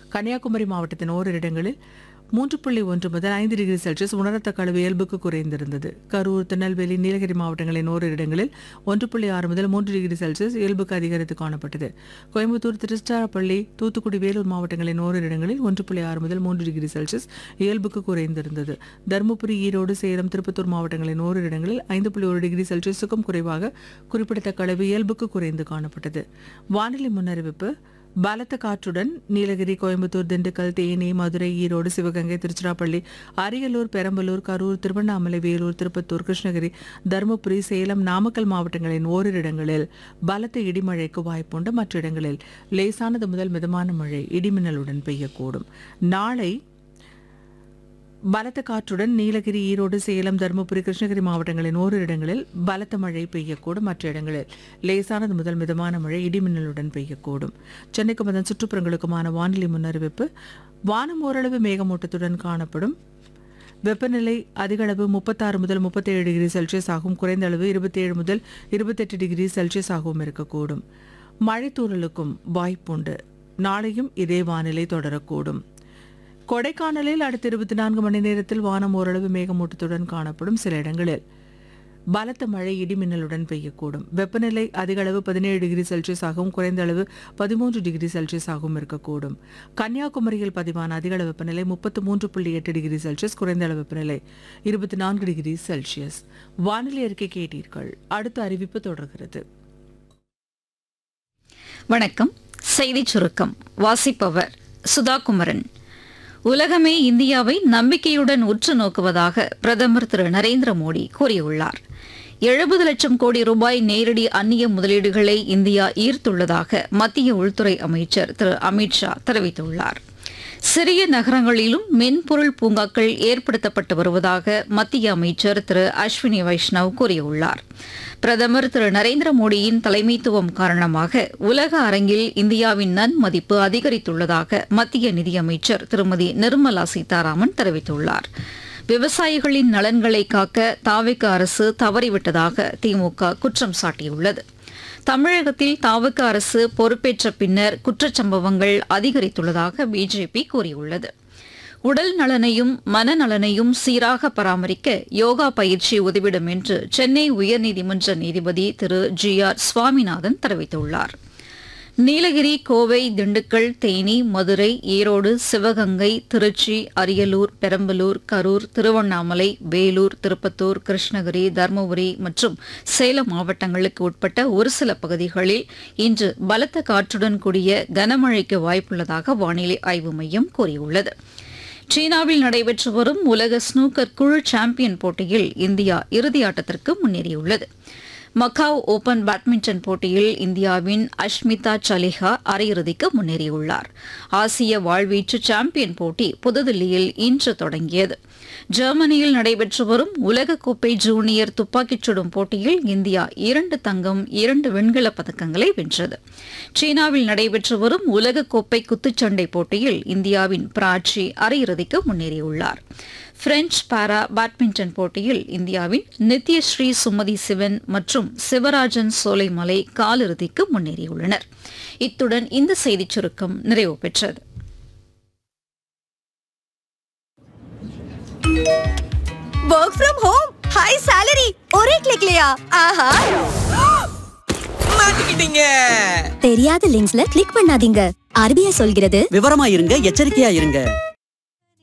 கன்னியாகுமரி மாவட்டத்தின் ஓரிரு இடங்களில் மூன்று புள்ளி ஒன்று முதல் ஐந்து டிகிரி செல்சியஸ் உணரத்தக்க அளவு இயல்புக்கு குறைந்திருந்தது கரூர் திருநெல்வேலி நீலகிரி மாவட்டங்களின் ஓரிரு இடங்களில் ஒன்று புள்ளி ஆறு முதல் மூன்று டிகிரி செல்சியஸ் இயல்புக்கு அதிகரித்து காணப்பட்டது கோயம்புத்தூர் திருச்சிராப்பள்ளி தூத்துக்குடி வேலூர் மாவட்டங்களின் ஓரிரு இடங்களில் ஒன்று புள்ளி ஆறு முதல் மூன்று டிகிரி செல்சியஸ் இயல்புக்கு குறைந்திருந்தது தருமபுரி ஈரோடு சேலம் திருப்பத்தூர் மாவட்டங்களின் ஓரிரு இடங்களில் ஐந்து புள்ளி ஒரு டிகிரி செல்சியஸுக்கும் குறைவாக குறிப்பிடத்தக்க அளவு இயல்புக்கு குறைந்து காணப்பட்டது வானிலை முன்னறிவிப்பு பலத்த காற்றுடன் நீலகிரி கோயம்புத்தூர் திண்டுக்கல் தேனி மதுரை ஈரோடு சிவகங்கை திருச்சிராப்பள்ளி அரியலூர் பெரம்பலூர் கரூர் திருவண்ணாமலை வேலூர் திருப்பத்தூர் கிருஷ்ணகிரி தருமபுரி சேலம் நாமக்கல் மாவட்டங்களின் ஓரிரு இடங்களில் பலத்த இடிமழைக்கு வாய்ப்புண்டு மற்ற இடங்களில் லேசானது முதல் மிதமான மழை இடிமின்னலுடன் பெய்யக்கூடும் நாளை பலத்த காற்றுடன் நீலகிரி ஈரோடு சேலம் தருமபுரி கிருஷ்ணகிரி மாவட்டங்களின் ஓரிரு இடங்களில் பலத்த மழை பெய்யக்கூடும் மற்ற இடங்களில் லேசானது முதல் மிதமான மழை இடிமின்னலுடன் பெய்யக்கூடும் சென்னைக்கும் அதன் சுற்றுப்புறங்களுக்குமான வானிலை முன்னறிவிப்பு வானம் ஓரளவு மேகமூட்டத்துடன் காணப்படும் வெப்பநிலை அதிக அளவு முப்பத்தாறு முதல் முப்பத்தேழு டிகிரி செல்சியஸ் ஆகும் குறைந்த அளவு இருபத்தேழு முதல் இருபத்தெட்டு டிகிரி செல்சியஸ் ஆகவும் இருக்கக்கூடும் மழைத்தூறலுக்கும் வாய்ப்புண்டு நாளையும் இதே வானிலை தொடரக்கூடும் கொடைக்கானலில் அடுத்த இருபத்தி நான்கு மணி நேரத்தில் வானம் ஓரளவு மேகமூட்டத்துடன் காணப்படும் சில இடங்களில் பலத்த மழை இடிமின்னலுடன் பெய்யக்கூடும் வெப்பநிலை அதிக அளவு பதினேழு டிகிரி செல்சியஸ் ஆகவும் குறைந்த அளவு பதிமூன்று டிகிரி செல்சியஸ் ஆகவும் இருக்கக்கூடும் கன்னியாகுமரியில் பதிவான அதிக அளவு வெப்பநிலை முப்பத்து மூன்று புள்ளி எட்டு டிகிரி செல்சியஸ் குறைந்த அளவு வெப்பநிலை இருபத்தி நான்கு டிகிரி செல்சியஸ் வானிலை அறிக்கை கேட்டீர்கள் அடுத்த அறிவிப்பு தொடர்கிறது வணக்கம் செய்திச் சுருக்கம் வாசிப்பவர் சுதா குமரன் உலகமே இந்தியாவை நம்பிக்கையுடன் உற்று நோக்குவதாக பிரதமர் திரு நரேந்திர மோடி கூறியுள்ளார் எழுபது லட்சம் கோடி ரூபாய் நேரடி அந்நிய முதலீடுகளை இந்தியா ஈர்த்துள்ளதாக மத்திய உள்துறை அமைச்சர் திரு அமித்ஷா தெரிவித்துள்ளார் சிறிய நகரங்களிலும் மென்பொருள் பூங்காக்கள் ஏற்படுத்தப்பட்டு வருவதாக மத்திய அமைச்சர் திரு அஸ்வினி வைஷ்ணவ் கூறியுள்ளார் பிரதமர் திரு நரேந்திர மோடியின் தலைமைத்துவம் காரணமாக உலக அரங்கில் இந்தியாவின் நன்மதிப்பு அதிகரித்துள்ளதாக மத்திய நிதியமைச்சர் திருமதி நிர்மலா சீதாராமன் தெரிவித்துள்ளார் விவசாயிகளின் நலன்களை காக்க தாவிக அரசு தவறிவிட்டதாக திமுக குற்றம் சாட்டியுள்ளது தமிழகத்தில் தாவக அரசு பொறுப்பேற்ற பின்னர் குற்றச்சம்பவங்கள் அதிகரித்துள்ளதாக பிஜேபி கூறியுள்ளது உடல் நலனையும் மனநலனையும் சீராக பராமரிக்க யோகா பயிற்சி உதவிடும் என்று சென்னை உயர்நீதிமன்ற நீதிபதி திரு ஜி ஆர் சுவாமிநாதன் தெரிவித்துள்ளார் நீலகிரி கோவை திண்டுக்கல் தேனி மதுரை ஈரோடு சிவகங்கை திருச்சி அரியலூர் பெரம்பலூர் கரூர் திருவண்ணாமலை வேலூர் திருப்பத்தூர் கிருஷ்ணகிரி தருமபுரி மற்றும் சேலம் மாவட்டங்களுக்கு உட்பட்ட ஒரு சில பகுதிகளில் இன்று பலத்த காற்றுடன் கூடிய கனமழைக்கு வாய்ப்புள்ளதாக வானிலை ஆய்வு மையம் கூறியுள்ளது சீனாவில் நடைபெற்று வரும் உலக ஸ்னூக்கர் குழு சாம்பியன் போட்டியில் இந்தியா இறுதியாட்டத்திற்கு முன்னேறியுள்ளது மக்காவ் ஓபன் பேட்மிண்டன் போட்டியில் இந்தியாவின் அஷ்மிதா சலிஹா அரையிறுதிக்கு முன்னேறியுள்ளார் ஆசிய வாழ்வீச்சு சாம்பியன் போட்டி புதுதில்லியில் இன்று தொடங்கியது ஜெர்மனியில் நடைபெற்று வரும் உலகக்கோப்பை ஜூனியர் துப்பாக்கிச் சுடும் போட்டியில் இந்தியா இரண்டு தங்கம் இரண்டு வெண்கலப் பதக்கங்களை வென்றது சீனாவில் நடைபெற்று வரும் உலகக்கோப்பை குத்துச்சண்டை போட்டியில் இந்தியாவின் பிராச்சி அரையிறுதிக்கு முன்னேறியுள்ளார் பிரெஞ்சு பாரா பேட்மிண்டன் போட்டியில் இந்தியாவின் நித்யஸ்ரீ சுமதி சிவன் மற்றும் சிவராஜன் சோலைமலை காலிறுதிக்கு முன்னேறியுள்ளனர் இத்துடன் இந்த செய்திச் சுருக்கம் நிறைவு பெற்றது work from home high salary ஒரே கிளிக்லயா ஆஹா மாட்டிக்கிட்டீங்க தெரியாத லிங்க்ஸ்ல கிளிக் பண்ணாதீங்க ஆர்பிஐ சொல்கிறது விவரமா இருங்க எச்சரிக்கையா இருங்க